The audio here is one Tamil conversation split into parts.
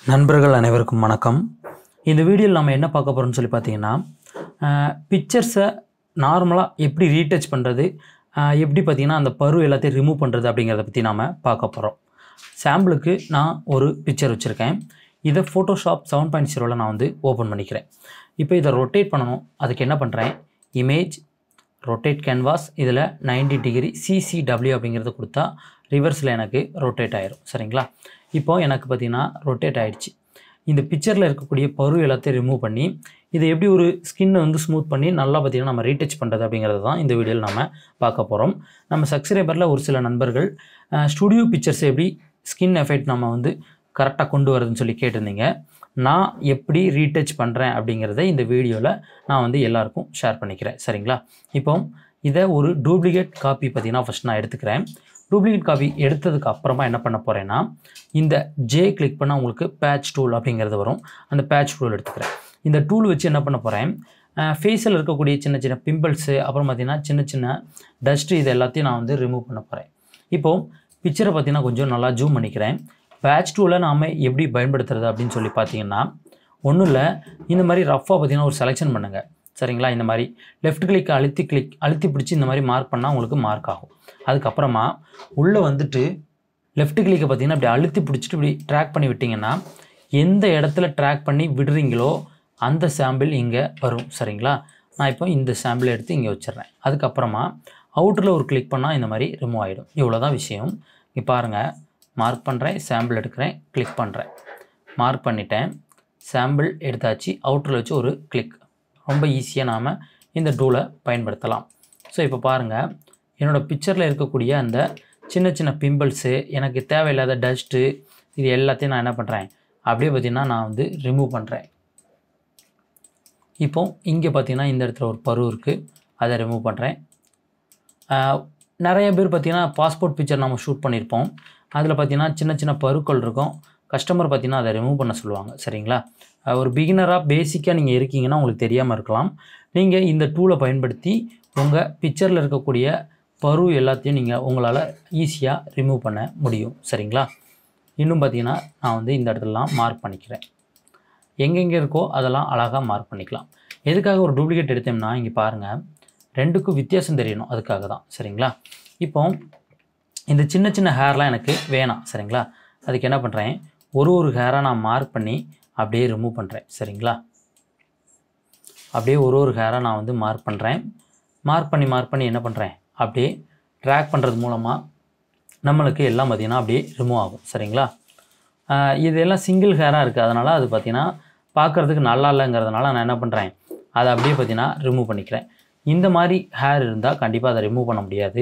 நண்பர்கள் அனைவருக்கும் வணக்கம் இந்த வீடியோவில் நம்ம என்ன பார்க்க போகிறோம்னு சொல்லி பார்த்தீங்கன்னா பிக்சர்ஸை நார்மலாக எப்படி ரீடச் பண்ணுறது எப்படி பார்த்தீங்கன்னா அந்த பரு எல்லாத்தையும் ரிமூவ் பண்ணுறது அப்படிங்கிறத பற்றி நாம் பார்க்க போகிறோம் சாம்பிளுக்கு நான் ஒரு பிக்சர் வச்சுருக்கேன் இதை ஃபோட்டோஷாப் செவன் பாயிண்ட் ஜீரோவில் நான் வந்து ஓப்பன் பண்ணிக்கிறேன் இப்போ இதை ரொட்டேட் பண்ணணும் அதுக்கு என்ன பண்ணுறேன் இமேஜ் ரொட்டேட் கேன்வாஸ் இதில் 90 டிகிரி சிசிடபிள்யூ அப்படிங்கிறத கொடுத்தா ரிவர்ஸில் எனக்கு ரொட்டேட் ஆயிரும் சரிங்களா இப்போ எனக்கு பார்த்தீங்கன்னா ரொட்டேட் ஆயிடுச்சு இந்த பிக்சரில் இருக்கக்கூடிய பரு எல்லாத்தையும் ரிமூவ் பண்ணி இதை எப்படி ஒரு ஸ்கின்னை வந்து ஸ்மூத் பண்ணி நல்லா பார்த்தீங்கன்னா நம்ம ரீடச் பண்ணுறது அப்படிங்கிறது தான் இந்த வீடியோவில் நம்ம பார்க்க போகிறோம் நம்ம சப்ஸ்கிரைபரில் ஒரு சில நண்பர்கள் ஸ்டுடியோ பிக்சர்ஸ் எப்படி ஸ்கின் எஃபெக்ட் நம்ம வந்து கரெக்டாக கொண்டு வரதுன்னு சொல்லி கேட்டிருந்தீங்க நான் எப்படி ரீடச் பண்ணுறேன் அப்படிங்கிறத இந்த வீடியோவில் நான் வந்து எல்லாருக்கும் ஷேர் பண்ணிக்கிறேன் சரிங்களா இப்போ இதை ஒரு டூப்ளிகேட் காப்பி பார்த்தீங்கன்னா ஃபஸ்ட் நான் எடுத்துக்கிறேன் டூப்ளிகேட் காப்பி எடுத்ததுக்கு அப்புறமா என்ன பண்ண போகிறேன்னா இந்த ஜே கிளிக் பண்ணால் உங்களுக்கு பேட்ச் டூல் அப்படிங்கிறது வரும் அந்த பேட்ச் டூல் எடுத்துக்கிறேன் இந்த டூல் வச்சு என்ன பண்ண போகிறேன் ஃபேஸில் இருக்கக்கூடிய சின்ன சின்ன பிம்பிள்ஸு அப்புறம் பார்த்திங்கன்னா சின்ன சின்ன டஸ்ட்டு இது எல்லாத்தையும் நான் வந்து ரிமூவ் பண்ண போகிறேன் இப்போது பிக்சரை பார்த்தீங்கன்னா கொஞ்சம் நல்லா ஜூம் பண்ணிக்கிறேன் பேட்ச் டூலை நாம் எப்படி பயன்படுத்துறது அப்படின்னு சொல்லி பார்த்தீங்கன்னா ஒன்றும் இல்லை இந்த மாதிரி ரஃபாக பார்த்தீங்கன்னா ஒரு செலெக்ஷன் பண்ணுங்கள் சரிங்களா இந்த மாதிரி லெஃப்ட் கிளிக் அழுத்தி கிளிக் அழுத்தி பிடிச்சி இந்த மாதிரி மார்க் பண்ணால் உங்களுக்கு மார்க் ஆகும் அதுக்கப்புறமா உள்ளே வந்துட்டு லெஃப்ட் கிளிக்கை பார்த்தீங்கன்னா இப்படி அழுத்தி பிடிச்சிட்டு இப்படி ட்ராக் பண்ணி விட்டிங்கன்னா எந்த இடத்துல ட்ராக் பண்ணி விடுறீங்களோ அந்த சாம்பிள் இங்கே வரும் சரிங்களா நான் இப்போ இந்த சாம்பிள் எடுத்து இங்கே வச்சிடுறேன் அதுக்கப்புறமா அவுட்டரில் ஒரு கிளிக் பண்ணால் இந்த மாதிரி ரிமூவ் ஆகிடும் இவ்வளோ தான் விஷயம் இங்கே பாருங்கள் மார்க் பண்ணுறேன் சாம்பிள் எடுக்கிறேன் கிளிக் பண்ணுறேன் மார்க் பண்ணிட்டேன் சாம்பிள் எடுத்தாச்சு அவுட்டரில் வச்சு ஒரு கிளிக் ரொம்ப ஈஸியாக நாம் இந்த டூலை பயன்படுத்தலாம் ஸோ இப்போ பாருங்கள் என்னோடய பிக்சரில் இருக்கக்கூடிய அந்த சின்ன சின்ன பிம்பிள்ஸு எனக்கு தேவையில்லாத டஸ்ட்டு இது எல்லாத்தையும் நான் என்ன பண்ணுறேன் அப்படியே பார்த்திங்கன்னா நான் வந்து ரிமூவ் பண்ணுறேன் இப்போ இங்கே பார்த்தீங்கன்னா இந்த இடத்துல ஒரு பரு இருக்குது அதை ரிமூவ் பண்ணுறேன் நிறைய பேர் பார்த்திங்கன்னா பாஸ்போர்ட் பிக்சர் நம்ம ஷூட் பண்ணியிருப்போம் அதில் பார்த்தீங்கன்னா சின்ன சின்ன பருக்கள் இருக்கும் கஸ்டமர் பார்த்தீங்கன்னா அதை ரிமூவ் பண்ண சொல்லுவாங்க சரிங்களா அஹ் ஒரு பிகினராக பேசிக்காக நீங்கள் இருக்கீங்கன்னா உங்களுக்கு தெரியாமல் இருக்கலாம் நீங்கள் இந்த டூலை பயன்படுத்தி உங்கள் பிக்சரில் இருக்கக்கூடிய பரு எல்லாத்தையும் நீங்கள் உங்களால் ஈஸியாக ரிமூவ் பண்ண முடியும் சரிங்களா இன்னும் பார்த்தீங்கன்னா நான் வந்து இந்த இடத்துலலாம் மார்க் பண்ணிக்கிறேன் எங்கெங்கே இருக்கோ அதெல்லாம் அழகாக மார்க் பண்ணிக்கலாம் எதுக்காக ஒரு டூப்ளிகேட் எடுத்தோம்னா இங்கே பாருங்கள் ரெண்டுக்கும் வித்தியாசம் தெரியணும் அதுக்காக தான் சரிங்களா இப்போ இந்த சின்ன சின்ன ஹேர்லாம் எனக்கு வேணாம் சரிங்களா அதுக்கு என்ன பண்ணுறேன் ஒரு ஒரு ஹேராக நான் மார்க் பண்ணி அப்படியே ரிமூவ் பண்ணுறேன் சரிங்களா அப்படியே ஒரு ஒரு ஹேராக நான் வந்து மார்க் பண்ணுறேன் மார்க் பண்ணி மார்க் பண்ணி என்ன பண்ணுறேன் அப்படியே ட்ராக் பண்ணுறது மூலமாக நம்மளுக்கு எல்லாம் பார்த்திங்கன்னா அப்படியே ரிமூவ் ஆகும் சரிங்களா ஆஹ் இதெல்லாம் சிங்கிள் ஹேராக இருக்குது அதனால் அது பார்த்திங்கன்னா பார்க்குறதுக்கு நல்லா இல்லைங்கிறதுனால நான் என்ன பண்ணுறேன் அதை அப்படியே பார்த்திங்கன்னா ரிமூவ் பண்ணிக்கிறேன் இந்த மாதிரி ஹேர் இருந்தால் கண்டிப்பாக அதை ரிமூவ் பண்ண முடியாது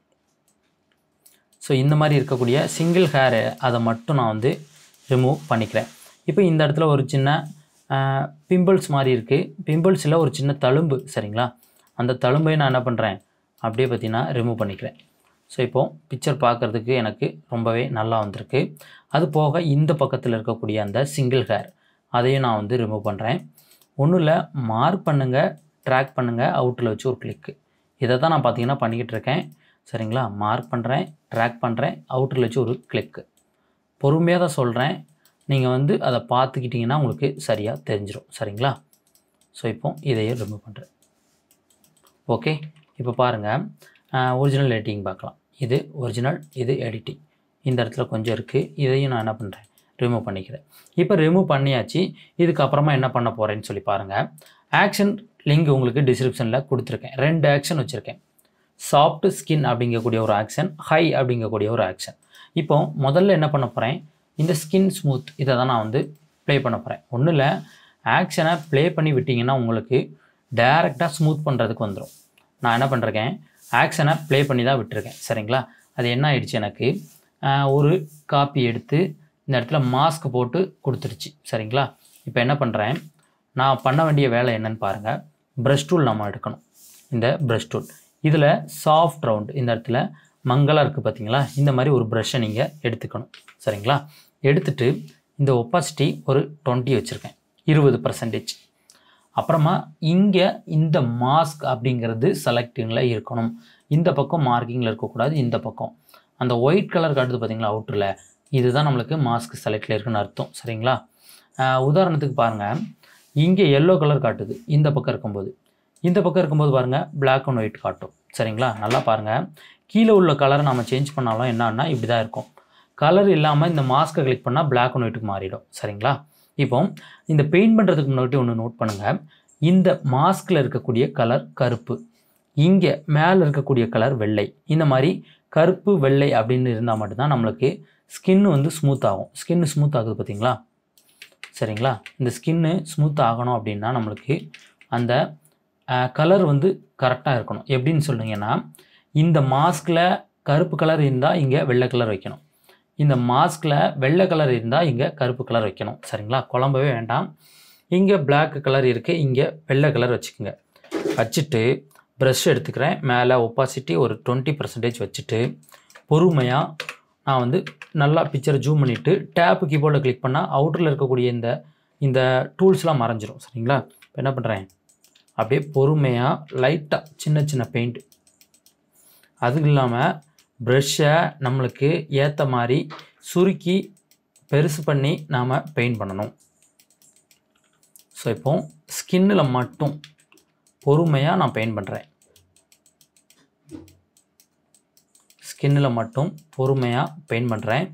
ஸோ இந்த மாதிரி இருக்கக்கூடிய சிங்கிள் ஹேரு அதை மட்டும் நான் வந்து ரிமூவ் பண்ணிக்கிறேன் இப்போ இந்த இடத்துல ஒரு சின்ன பிம்பிள்ஸ் மாதிரி இருக்குது பிம்பிள்ஸில் ஒரு சின்ன தழும்பு சரிங்களா அந்த தழும்பையும் நான் என்ன பண்ணுறேன் அப்படியே பார்த்தீங்கன்னா ரிமூவ் பண்ணிக்கிறேன் ஸோ இப்போது பிக்சர் பார்க்குறதுக்கு எனக்கு ரொம்பவே நல்லா வந்திருக்கு அது போக இந்த பக்கத்தில் இருக்கக்கூடிய அந்த சிங்கிள் ஹேர் அதையும் நான் வந்து ரிமூவ் பண்ணுறேன் ஒன்றும் இல்லை மார்க் பண்ணுங்கள் ட்ராக் பண்ணுங்கள் அவுட்டில் வச்சு ஒரு கிளிக்கு இதை தான் நான் பார்த்தீங்கன்னா பண்ணிக்கிட்டு இருக்கேன் சரிங்களா மார்க் பண்ணுறேன் ட்ராக் பண்ணுறேன் அவுட்டரில் வச்சு ஒரு கிளிக்கு பொறுமையாக தான் சொல்கிறேன் நீங்கள் வந்து அதை பார்த்துக்கிட்டிங்கன்னா உங்களுக்கு சரியாக தெரிஞ்சிடும் சரிங்களா ஸோ இப்போ இதையும் ரிமூவ் பண்ணுறேன் ஓகே இப்போ பாருங்கள் ஒரிஜினல் எடிட்டிங் பார்க்கலாம் இது ஒரிஜினல் இது எடிட்டிங் இந்த இடத்துல கொஞ்சம் இருக்குது இதையும் நான் என்ன பண்ணுறேன் ரிமூவ் பண்ணிக்கிறேன் இப்போ ரிமூவ் பண்ணியாச்சு இதுக்கப்புறமா என்ன பண்ண போகிறேன்னு சொல்லி பாருங்கள் ஆக்ஷன் லிங்க் உங்களுக்கு டிஸ்கிரிப்ஷனில் கொடுத்துருக்கேன் ரெண்டு ஆக்ஷன் வச்சுருக்கேன் சாஃப்ட் ஸ்கின் அப்படிங்கக்கூடிய ஒரு ஆக்ஷன் ஹை அப்படிங்கக்கூடிய ஒரு ஆக்ஷன் இப்போ முதல்ல என்ன பண்ண போகிறேன் இந்த ஸ்கின் ஸ்மூத் இதை தான் நான் வந்து ப்ளே பண்ண போகிறேன் ஒன்றும் இல்லை ஆக்ஷனை ப்ளே பண்ணி விட்டிங்கன்னா உங்களுக்கு டைரெக்டாக ஸ்மூத் பண்ணுறதுக்கு வந்துடும் நான் என்ன பண்ணுறேன் ஆக்ஷனை ப்ளே பண்ணி தான் விட்டுருக்கேன் சரிங்களா அது என்ன ஆயிடுச்சு எனக்கு ஆஹ் ஒரு காப்பி எடுத்து இந்த இடத்துல மாஸ்க் போட்டு கொடுத்துருச்சு சரிங்களா இப்போ என்ன பண்ணுறேன் நான் பண்ண வேண்டிய வேலை என்னன்னு பாருங்கள் ப்ரஷ் டூல் நம்ம எடுக்கணும் இந்த ப்ரஷ் டூல் இதில் சாஃப்ட் ரவுண்ட் இந்த இடத்துல மங்கலாக இருக்குது பார்த்தீங்களா இந்த மாதிரி ஒரு ப்ரஷ்ஷை நீங்கள் எடுத்துக்கணும் சரிங்களா எடுத்துட்டு இந்த ஒப்பாசிட்டி ஒரு டுவெண்ட்டி வச்சுருக்கேன் இருபது பர்சன்டேஜ் அப்புறமா இங்கே இந்த மாஸ்க் அப்படிங்கிறது செலக்டிங்கில் இருக்கணும் இந்த பக்கம் மார்க்கிங்கில் இருக்கக்கூடாது இந்த பக்கம் அந்த ஒயிட் கலர் காட்டுது பார்த்தீங்களா அவுட்டரில் இதுதான் நம்மளுக்கு மாஸ்க் செலக்டில் இருக்குன்னு அர்த்தம் சரிங்களா ஆஹ் உதாரணத்துக்கு பாருங்கள் இங்கே எல்லோ கலர் காட்டுது இந்த பக்கம் இருக்கும்போது இந்த பக்கம் இருக்கும்போது பாருங்கள் Black அண்ட் ஒயிட் காட்டும் சரிங்களா நல்லா பாருங்கள் கீழே உள்ள கலரை நம்ம சேஞ்ச் பண்ணாலும் என்னன்னா இப்படி தான் இருக்கும் கலர் இல்லாமல் இந்த மாஸ்க்கை கிளிக் பண்ணால் Black அண்ட் ஒயிட்டுக்கு மாறிடும் சரிங்களா இப்போ இந்த பெயிண்ட் பண்ணுறதுக்கு முன்னாடி ஒன்று நோட் பண்ணுங்கள் இந்த மாஸ்கில் இருக்கக்கூடிய கலர் கருப்பு இங்கே மேலே இருக்கக்கூடிய கலர் வெள்ளை இந்த மாதிரி கருப்பு வெள்ளை அப்படின்னு இருந்தால் மட்டும்தான் நம்மளுக்கு ஸ்கின் வந்து ஸ்மூத் ஆகும் ஸ்கின் ஸ்மூத் ஆகுது பார்த்தீங்களா சரிங்களா இந்த ஸ்கின்னு ஸ்மூத் ஆகணும் அப்படின்னா நம்மளுக்கு அந்த கலர் வந்து கரெக்டாக இருக்கணும் எப்படின்னு சொல்லுங்கன்னா இந்த மாஸ்கில் கருப்பு கலர் இருந்தால் இங்கே வெள்ளை கலர் வைக்கணும் இந்த மாஸ்கில் வெள்ளை கலர் இருந்தால் இங்கே கருப்பு கலர் வைக்கணும் சரிங்களா குழம்பவே வேண்டாம் இங்கே Black கலர் இருக்குது இங்கே வெள்ளை கலர் வச்சுக்கோங்க வச்சுட்டு ப்ரஷ் எடுத்துக்கிறேன் மேலே ஒப்பாசிட்டி ஒரு டுவெண்ட்டி பர்சன்டேஜ் வச்சுட்டு பொறுமையாக நான் வந்து நல்லா பிக்சரை ஜூம் பண்ணிவிட்டு டேப்பு கீபோர்டில் கிளிக் பண்ணால் அவுட்டரில் இருக்கக்கூடிய இந்த இந்த டூல்ஸ்லாம் மறைஞ்சிரும் சரிங்களா இப்போ என்ன பண்ணுறேன் அப்படியே பொறுமையாக லைட்டாக சின்ன சின்ன பெயிண்ட் அதுவும் இல்லாமல் ப்ரெஷ்ஷை நம்மளுக்கு ஏற்ற மாதிரி சுருக்கி பெருசு பண்ணி நாம் பெயிண்ட் பண்ணணும் ஸோ இப்போ ஸ்கின்னில் மட்டும் பொறுமையாக நான் பெயிண்ட் பண்ணுறேன் ஸ்கின்னில் மட்டும் பொறுமையாக பெயிண்ட் பண்ணுறேன்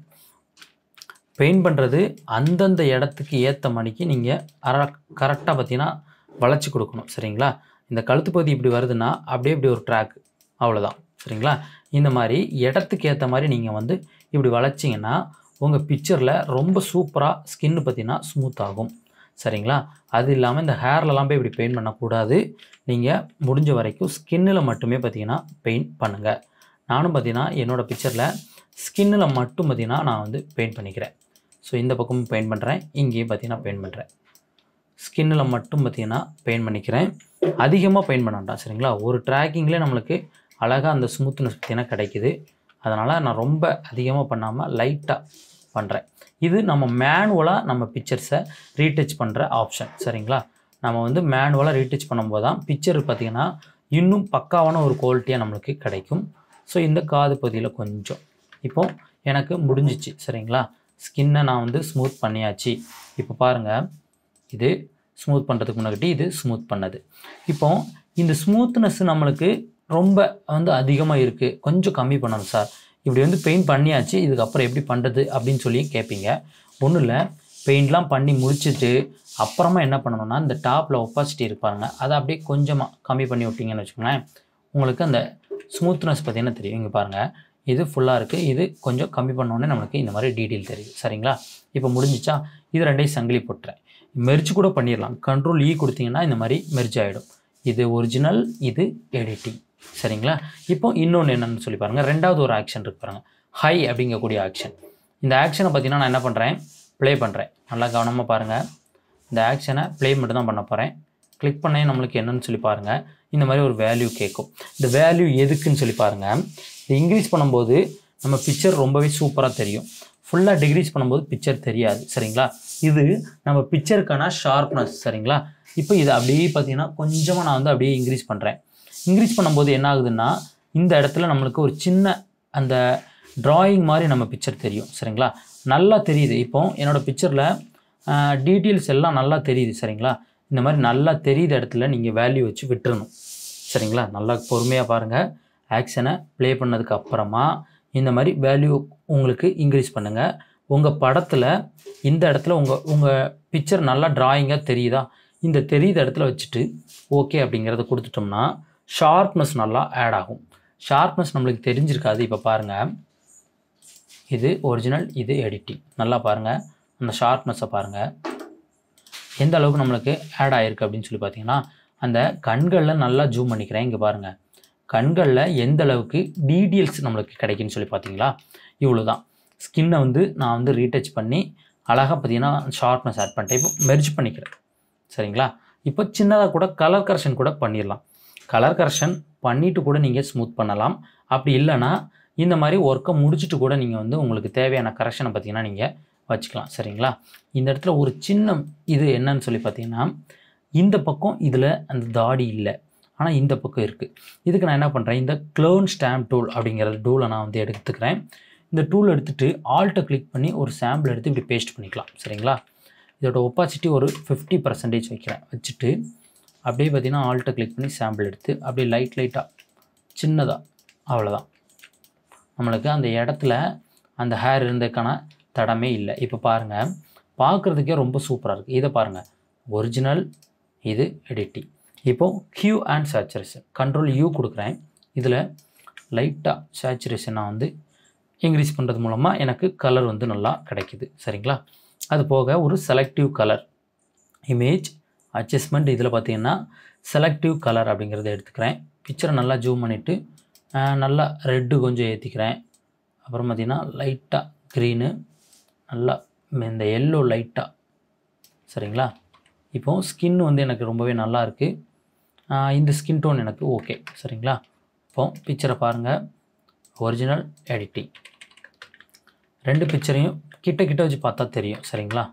பெயிண்ட் பண்ணுறது அந்தந்த இடத்துக்கு ஏற்ற மணிக்கு நீங்கள் அர கரெக்டாக பார்த்தீங்கன்னா வளைச்சி கொடுக்கணும் சரிங்களா இந்த கழுத்து பகுதி இப்படி வருதுன்னா அப்படியே இப்படி ஒரு ட்ராக் அவ்வளோதான் சரிங்களா இந்த மாதிரி இடத்துக்கு ஏற்ற மாதிரி நீங்கள் வந்து இப்படி வளைச்சிங்கன்னா உங்கள் பிக்சரில் ரொம்ப சூப்பராக ஸ்கின்னு பார்த்தீங்கன்னா ஸ்மூத் ஆகும் சரிங்களா அது இல்லாமல் இந்த ஹேர்லலாம் போய் இப்படி பெயிண்ட் பண்ணக்கூடாது நீங்கள் முடிஞ்ச வரைக்கும் ஸ்கின்னில் மட்டுமே பார்த்தீங்கன்னா பெயிண்ட் பண்ணுங்கள் நானும் பார்த்தீங்கன்னா என்னோடய பிக்சரில் ஸ்கின்னில் மட்டும் பார்த்தீங்கன்னா நான் வந்து பெயிண்ட் பண்ணிக்கிறேன் ஸோ இந்த பக்கமும் பெயிண்ட் பண்ணுறேன் இங்கேயும் பார்த்தீங்கன்னா பெயிண்ட் பண்ணுறேன் ஸ்கின்னில் மட்டும் பார்த்தீங்கன்னா பெயிண்ட் பண்ணிக்கிறேன் அதிகமாக பெயிண்ட் பண்ண வேண்டாம் சரிங்களா ஒரு ட்ராக்கிங்லேயே நம்மளுக்கு அழகாக அந்த ஸ்மூத்னஸ் பார்த்தீங்கன்னா கிடைக்குது அதனால் நான் ரொம்ப அதிகமாக பண்ணாமல் லைட்டாக பண்ணுறேன் இது நம்ம மேனுவலாக நம்ம பிக்சர்ஸை ரீடச் பண்ணுற ஆப்ஷன் சரிங்களா நம்ம வந்து மேனுவலாக ரீடச் பண்ணும்போது தான் பிக்சர் பார்த்திங்கன்னா இன்னும் பக்காவான ஒரு குவாலிட்டியாக நம்மளுக்கு கிடைக்கும் ஸோ இந்த காது பகுதியில் கொஞ்சம் இப்போ எனக்கு முடிஞ்சிச்சு சரிங்களா ஸ்கின்னை நான் வந்து ஸ்மூத் பண்ணியாச்சு இப்போ பாருங்கள் இது ஸ்மூத் பண்ணுறதுக்கு முன்னாடி இது ஸ்மூத் பண்ணது இப்போ இந்த ஸ்மூத்னஸ் நம்மளுக்கு ரொம்ப வந்து அதிகமாக இருக்குது கொஞ்சம் கம்மி பண்ணணும் சார் இப்படி வந்து பெயிண்ட் பண்ணியாச்சு இதுக்கப்புறம் எப்படி பண்ணுறது அப்படின்னு சொல்லி கேட்பீங்க ஒன்றும் இல்லை பெயிண்ட்லாம் பண்ணி முடிச்சுட்டு அப்புறமா என்ன பண்ணணும்னா இந்த டாப்பில் ஒப்பாசிட்டி இருப்பாருங்க அதை அப்படியே கொஞ்சமாக கம்மி பண்ணி விட்டீங்கன்னு வச்சுக்கோங்களேன் உங்களுக்கு அந்த ஸ்மூத்னஸ் பார்த்தீங்கன்னா தெரியும் இங்கே பாருங்கள் இது ஃபுல்லாக இருக்குது இது கொஞ்சம் கம்மி பண்ணோடனே நம்மளுக்கு இந்த மாதிரி டீட்டெயில் தெரியுது சரிங்களா இப்போ முடிஞ்சிச்சா இது ரெண்டையும் சங்கிலி போட்டுறேன் மெர்ஜ் கூட பண்ணிடலாம் கண்ட்ரோல் இ கொடுத்தீங்கன்னா இந்த மாதிரி மெர்ஜ் ஆகிடும் இது ஒரிஜினல் இது எடிட்டிங் சரிங்களா இப்போ இன்னொன்று என்னன்னு சொல்லி பாருங்கள் ரெண்டாவது ஒரு ஆக்ஷன் இருக்கு பாருங்கள் ஹை அப்படிங்கக்கூடிய ஆக்ஷன் இந்த ஆக்ஷனை பார்த்தீங்கன்னா நான் என்ன பண்ணுறேன் ப்ளே பண்ணுறேன் நல்லா கவனமாக பாருங்கள் இந்த ஆக்ஷனை ப்ளே மட்டும் தான் பண்ண போகிறேன் கிளிக் பண்ணே நம்மளுக்கு என்னன்னு சொல்லி பாருங்கள் இந்த மாதிரி ஒரு வேல்யூ கேட்கும் இந்த வேல்யூ எதுக்குன்னு சொல்லி பாருங்கள் இது இன்க்ரீஸ் பண்ணும்போது நம்ம பிக்சர் ரொம்பவே சூப்பராக தெரியும் ஃபுல்லாக டிக்ரீஸ் பண்ணும்போது பிக்சர் தெரியாது சரிங்களா இது நம்ம பிக்சருக்கான ஷார்ப்னஸ் சரிங்களா இப்போ இது அப்படியே பார்த்தீங்கன்னா கொஞ்சமாக நான் வந்து அப்படியே இன்க்ரீஸ் பண்ணுறேன் இன்க்ரீஸ் பண்ணும்போது என்ன ஆகுதுன்னா இந்த இடத்துல நம்மளுக்கு ஒரு சின்ன அந்த டிராயிங் மாதிரி நம்ம பிக்சர் தெரியும் சரிங்களா நல்லா தெரியுது இப்போ என்னோடய பிக்சரில் டீட்டெயில்ஸ் எல்லாம் நல்லா தெரியுது சரிங்களா இந்த மாதிரி நல்லா தெரியுத இடத்துல நீங்கள் வேல்யூ வச்சு விட்டுறணும் சரிங்களா நல்லா பொறுமையாக பாருங்கள் ஆக்ஷனை ப்ளே பண்ணதுக்கு அப்புறமா இந்த மாதிரி வேல்யூ உங்களுக்கு இன்க்ரீஸ் பண்ணுங்கள் உங்கள் படத்தில் இந்த இடத்துல உங்கள் உங்கள் பிக்சர் நல்லா டிராயிங்காக தெரியுதா இந்த தெரியுத இடத்துல வச்சுட்டு ஓகே அப்படிங்கிறத கொடுத்துட்டோம்னா ஷார்ப்னஸ் நல்லா ஆட் ஆகும் ஷார்ப்னஸ் நம்மளுக்கு தெரிஞ்சிருக்காது இப்போ பாருங்கள் இது ஒரிஜினல் இது எடிட்டிங் நல்லா பாருங்கள் அந்த ஷார்ப்னஸை பாருங்கள் எந்த அளவுக்கு நம்மளுக்கு ஆட் ஆகிருக்கு அப்படின்னு சொல்லி பார்த்தீங்கன்னா அந்த கண்களில் நல்லா ஜூம் பண்ணிக்கிறேன் இங்கே பாருங்கள் கண்களில் எந்த அளவுக்கு டீட்டெயில்ஸ் நம்மளுக்கு கிடைக்குன்னு சொல்லி பார்த்தீங்களா இவ்வளோ தான் ஸ்கின்னை வந்து நான் வந்து ரீடச் பண்ணி அழகாக பார்த்தீங்கன்னா ஷார்ப்னஸ் ஆட் பண்ணிட்டேன் இப்போ மெர்ஜ் பண்ணிக்கிறேன் சரிங்களா இப்போ சின்னதாக கூட கலர் கரெக்ஷன் கூட பண்ணிடலாம் கலர் கரெக்ஷன் பண்ணிவிட்டு கூட நீங்கள் ஸ்மூத் பண்ணலாம் அப்படி இல்லைன்னா இந்த மாதிரி ஒர்க்கை முடிச்சுட்டு கூட நீங்கள் வந்து உங்களுக்கு தேவையான கரெக்ஷனை பார்த்தீங்கன்னா நீங்கள் வச்சுக்கலாம் சரிங்களா இந்த இடத்துல ஒரு சின்ன இது என்னன்னு சொல்லி பார்த்தீங்கன்னா இந்த பக்கம் இதில் அந்த தாடி இல்லை ஆனால் இந்த பக்கம் இருக்குது இதுக்கு நான் என்ன பண்ணுறேன் இந்த க்ளோன் ஸ்டாம்ப் டூல் அப்படிங்கிற டூலை நான் வந்து எடுத்துக்கிறேன் இந்த டூல் எடுத்துகிட்டு ஆல்ட்டை கிளிக் பண்ணி ஒரு சாம்பிள் எடுத்து இப்படி பேஸ்ட் பண்ணிக்கலாம் சரிங்களா இதோட ஒப்பாசிட்டி ஒரு ஃபிஃப்டி பர்சன்டேஜ் வைக்கிறேன் வச்சுட்டு அப்படியே பார்த்தீங்கன்னா ஆல்ட்டை கிளிக் பண்ணி சாம்பிள் எடுத்து அப்படியே லைட் லைட்டாக சின்னதாக அவ்வளோதான் நம்மளுக்கு அந்த இடத்துல அந்த ஹேர் இருந்ததுக்கான தடமே இல்லை இப்போ பாருங்கள் பார்க்குறதுக்கே ரொம்ப சூப்பராக இருக்குது இதை பாருங்கள் ஒரிஜினல் இது எடிட்டிங் இப்போது hue and saturation control U கொடுக்குறேன் இதில் லைட்டாக சேச்சுரேஷன் நான் வந்து இன்க்ரீஸ் பண்ணுறது மூலமாக எனக்கு கலர் வந்து நல்லா கிடைக்குது சரிங்களா அது போக ஒரு செலக்டிவ் கலர் இமேஜ் அட்ஜஸ்ட்மெண்ட் இதில் பார்த்தீங்கன்னா செலக்டிவ் கலர் அப்படிங்கிறத எடுத்துக்கிறேன் பிக்சரை நல்லா ஜூம் பண்ணிவிட்டு நல்லா ரெட்டு கொஞ்சம் ஏற்றிக்கிறேன் அப்புறம் பார்த்திங்கன்னா லைட்டாக க்ரீனு நல்லா இந்த எல்லோ லைட்டாக சரிங்களா இப்போ ஸ்கின் வந்து எனக்கு ரொம்பவே நல்லா இருக்குது இந்த ஸ்கின் டோன் எனக்கு ஓகே சரிங்களா இப்போ பிக்சரை பாருங்கள் ஒரிஜினல் எடிட்டிங் ரெண்டு பிக்சரையும் கிட்ட கிட்ட வச்சு பார்த்தா தெரியும் சரிங்களா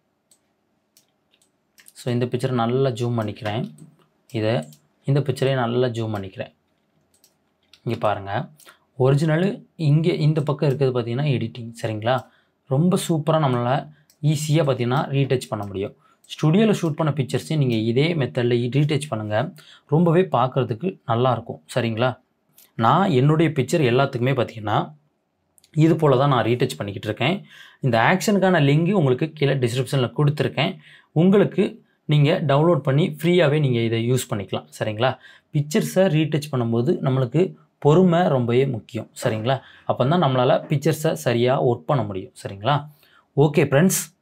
ஸோ இந்த பிக்சரை நல்லா ஜூம் பண்ணிக்கிறேன் இதை இந்த பிக்சரையும் நல்லா ஜூம் பண்ணிக்கிறேன் இங்கே பாருங்கள் ஒரிஜினலு இங்கே இந்த பக்கம் இருக்கிறது பார்த்தீங்கன்னா எடிட்டிங் சரிங்களா ரொம்ப சூப்பராக நம்மளால் ஈஸியாக பார்த்தீங்கன்னா ரீடச் பண்ண முடியும் ஸ்டுடியோவில் ஷூட் பண்ண பிக்சர்ஸையும் நீங்கள் இதே மெத்தடில் ரீடச் பண்ணுங்கள் ரொம்பவே பார்க்குறதுக்கு நல்லாயிருக்கும் சரிங்களா நான் என்னுடைய பிக்சர் எல்லாத்துக்குமே பார்த்தீங்கன்னா இது போல் தான் நான் ரீடச் பண்ணிக்கிட்டு இருக்கேன் இந்த ஆக்ஷனுக்கான லிங்கு உங்களுக்கு கீழே டிஸ்கிரிப்ஷனில் கொடுத்துருக்கேன் உங்களுக்கு நீங்கள் டவுன்லோட் பண்ணி ஃப்ரீயாகவே நீங்கள் இதை யூஸ் பண்ணிக்கலாம் சரிங்களா பிக்சர்ஸை ரீடச் பண்ணும்போது நம்மளுக்கு பொறுமை ரொம்பவே முக்கியம் சரிங்களா அப்போ தான் நம்மளால் பிக்சர்ஸை சரியாக ஒர்க் பண்ண முடியும் சரிங்களா ஓகே ஃப்ரெண்ட்ஸ்